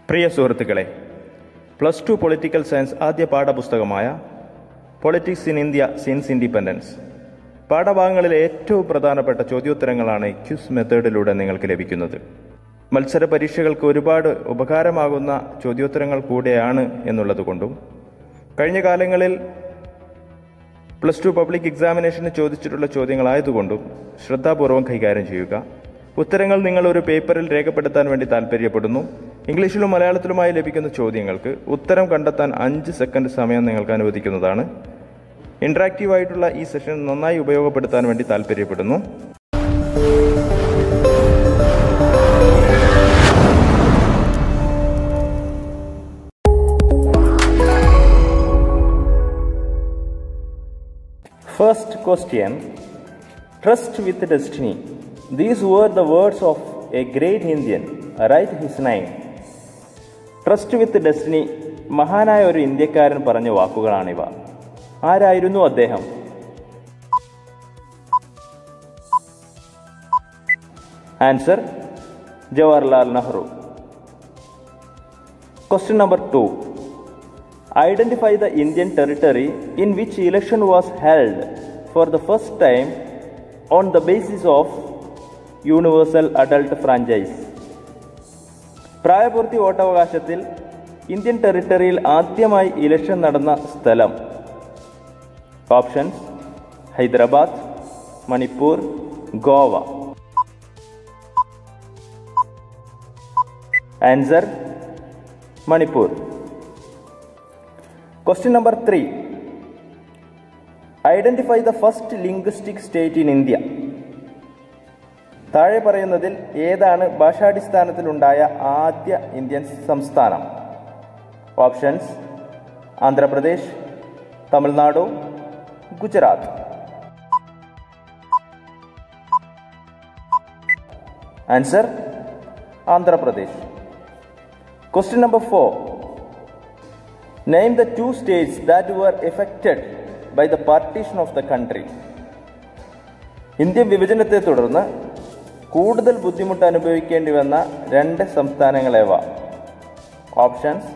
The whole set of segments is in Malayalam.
പ്രിയ സുഹൃത്തുക്കളെ പ്ലസ് ടു പൊളിറ്റിക്കൽ സയൻസ് ആദ്യ പാഠപുസ്തകമായ politics in India since independence പാഠഭാഗങ്ങളിലെ ഏറ്റവും പ്രധാനപ്പെട്ട ചോദ്യോത്തരങ്ങളാണ് ക്യൂസ് മെത്തേഡിലൂടെ നിങ്ങൾക്ക് ലഭിക്കുന്നത് മത്സര പരീക്ഷകൾക്ക് ഒരുപാട് ഉപകാരമാകുന്ന ചോദ്യോത്തരങ്ങൾ കൂടെയാണ് എന്നുള്ളതുകൊണ്ടും കഴിഞ്ഞ കാലങ്ങളിൽ പ്ലസ് ടു പബ്ലിക് എക്സാമിനേഷന് ചോദിച്ചിട്ടുള്ള ചോദ്യങ്ങളായതുകൊണ്ടും ശ്രദ്ധാപൂർവം കൈകാര്യം ചെയ്യുക ഉത്തരങ്ങൾ നിങ്ങൾ ഒരു പേപ്പറിൽ രേഖപ്പെടുത്താൻ വേണ്ടി താല്പര്യപ്പെടുന്നു ഇംഗ്ലീഷിലും മലയാളത്തിലുമായി ലഭിക്കുന്ന ചോദ്യങ്ങൾക്ക് ഉത്തരം കണ്ടെത്താൻ അഞ്ച് സെക്കൻഡ് സമയം നിങ്ങൾക്ക് അനുവദിക്കുന്നതാണ് ഇന്ററാക്റ്റീവ് ആയിട്ടുള്ള ഈ സെഷൻ നന്നായി ഉപയോഗപ്പെടുത്താൻ വേണ്ടി താല്പര്യപ്പെടുന്നു First question Trust with destiny. These were the words of a great Indian. Write his name. Trust with destiny മഹാനായ ഒരു ഇന്ത്യക്കാരൻ പറഞ്ഞ വാക്കുകളാണിവ ആരായിരുന്നു അദ്ദേഹം answer Jawaharlal Nehru question number two Identify the Indian territory in which election was held for the first time on the basis of universal adult franchise. പ്രായപൂർത്തി വോട്ടവകാശത്തിൽ ഇന്ത്യൻ ടെറിട്ടറിയിൽ ആദ്യമായി ഇലക്ഷൻ നടന്ന സ്ഥലം options Hyderabad Manipur Goa answer Manipur Question number three. Identify the first linguistic state in India. താഴെ പറയുന്നതിൽ ഏതാണ് ഭാഷാടിസ്ഥാനത്തിലുണ്ടായ ആദ്യ ഇന്ത്യൻ സംസ്ഥാനം options Andhra Pradesh Tamil Nadu Gujarat answer Andhra Pradesh question number four Name the two states that were affected by the partition of the country. Indian വിഭജനത്തെ തുടർന്ന് കൂടുതൽ ബുദ്ധിമുട്ട് അനുഭവിക്കേണ്ടി വന്ന രണ്ട് സംസ്ഥാനങ്ങളേവ options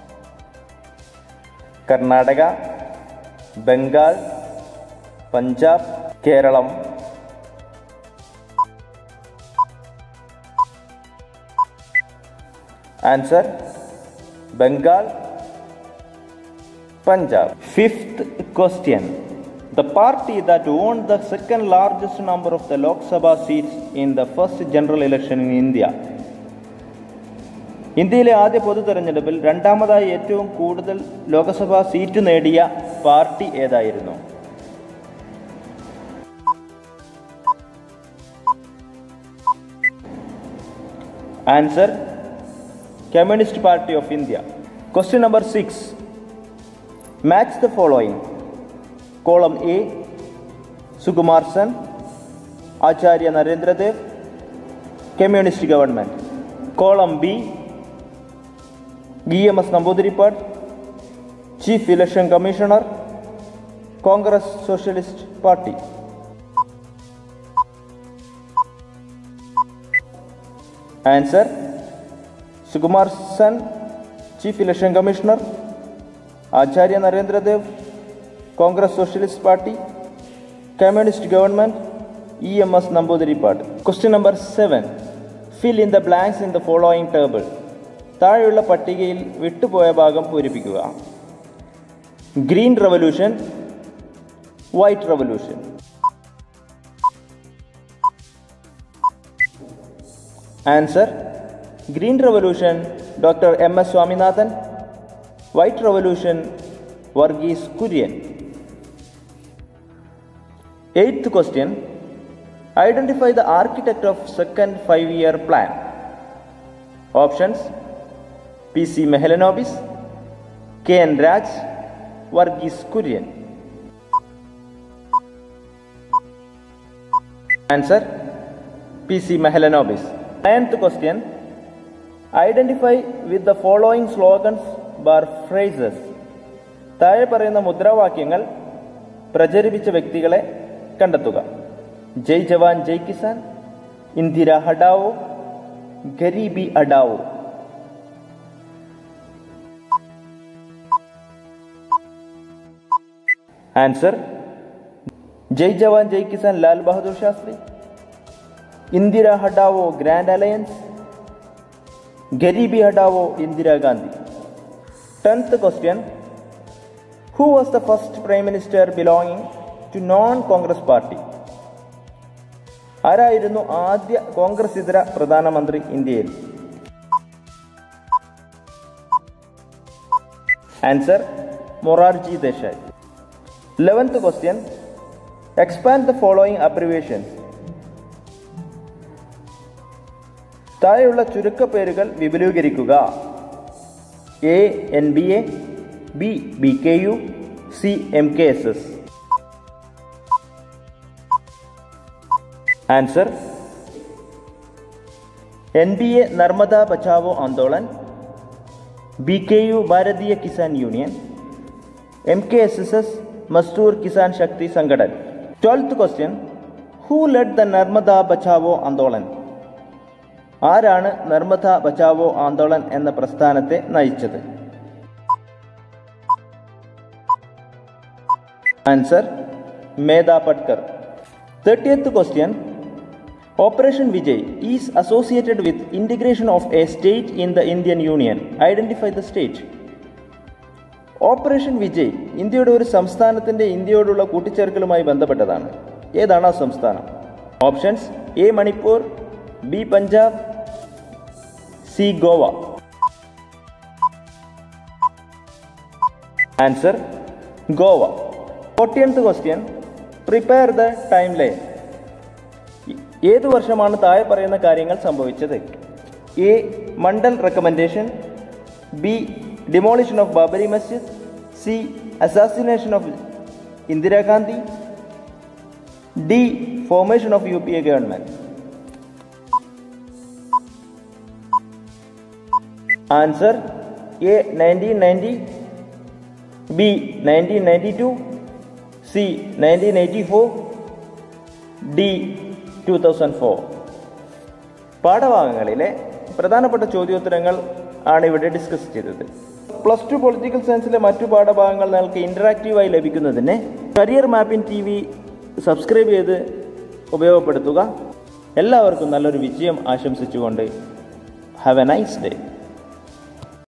Karnataka Bengal Punjab Kerala answer Bengal Punjab. Fifth question. The party that won the second largest number of the Lok Sabha seats in the first general election in India. ഇന്ത്യയിലെ ആദ്യ പൊതു തെരഞ്ഞെടുപ്പിൽ രണ്ടാമതായി ഏറ്റവും കൂടുതൽ ലോക്സഭാ സീറ്റ് നേടിയ പാർട്ടി ഏതായിരുന്നു answer Communist Party of India question number six Match the following. Column A Sukumar Sen, Acharya Narendra Dev, Communist Government. Column B EMS Namboodiripad, Chief Election Commissioner, Congress Socialist Party. Answer Sukumar Sen, Chief Election Commissioner, Acharya Narendra Dev, Congress Socialist Party, Communist Government, EMS Namboodiripad. Question number 7. Fill in the blanks in the following table. താഴെയുള്ള പട്ടികയിൽ വിട്ടുപോയ ഭാഗം പൂരിപ്പിക്കുക green revolution white revolution answer green revolution doctor M S Swaminathan white revolution Varghese Kurien eighth question identify the architect of second five year plan options P C Mahalanobis K N Raj Varghese Kurien answer P C Mahalanobis ninth question identify with the following slogans bar phrases താഴെ പറയുന്ന മുദ്രാവാക്യങ്ങൾ പ്രചരിപ്പിച്ച വ്യക്തികളെ കണ്ടെത്തുക Jai Jawan Jai Kisan Indira hatao garibi hatao answer Jai Jawan Jai Kisan Lal Bahadur Shastri Indira hatao grand alliance garibi hatao Indira Gandhi tenth question who was the first prime minister belonging to non Congress party ആരായിരുന്നു ആദ്യ കോൺഗ്രസ് ഇതര പ്രധാനമന്ത്രി ഇന്ത്യയിൽ answer Morarji Desai eleventh question expand the following abbreviations താഴെയുള്ള ചുരുക്കപ്പേരുകൾ വിപുലീകരിക്കുക A N B A B B K U C M K S S answer N B A Narmada Bachao Andolan B K U Bharatiya Kisan Union M K S S S Mazdoor Kisan Shakti Sangathan twelfth question who led the Narmada Bachao Andolan ആരാണ് നർമ്മദ ബച്ചാവോ ആന്തോളൻ എന്ന പ്രസ്ഥാനത്തെ നയിച്ചത് answer Medha Patkar thirteenth question operation Vijay is associated with integration of a state in the Indian union identify the state operation Vijay ഇന്ത്യയുടെ ഒരു സംസ്ഥാനത്തിന്റെ ഇന്ത്യയോടുള്ള കൂട്ടിച്ചേർക്കലുമായി ബന്ധപ്പെട്ടതാണ് ഏതാണ് ആ സംസ്ഥാനം options A Manipur B Punjab C Goa answer Goa fourteenth question prepare the time line ഏതു വർഷമാണ് താഴെ പറയുന്ന കാര്യങ്ങൾ സംഭവിച്ചത് A Mandal recommendation B demolition of Babri Masjid C assassination of Indira Gandhi D formation of U P A government answer A nineteen ninety B nineteen ninety two C nineteen eighty four D two thousand four പാഠഭാഗങ്ങളിലെ പ്രധാനപ്പെട്ട ചോദ്യോത്തരങ്ങൾ ആണ് ഇവിടെ ഡിസ്കസ് ചെയ്തത് പ്ലസ് ടു പൊളിറ്റിക്കൽ സയൻസിലെ മറ്റു പാഠഭാഗങ്ങൾ നിങ്ങൾക്ക് ഇൻറ്ററാക്റ്റീവായി ലഭിക്കുന്നതിന് career mapping T V subscribe ചെയ്ത് ഉപയോഗപ്പെടുത്തുക എല്ലാവർക്കും നല്ലൊരു വിജയം ആശംസിച്ചുകൊണ്ട് ഹാവ് എ നൈസ് ഡേ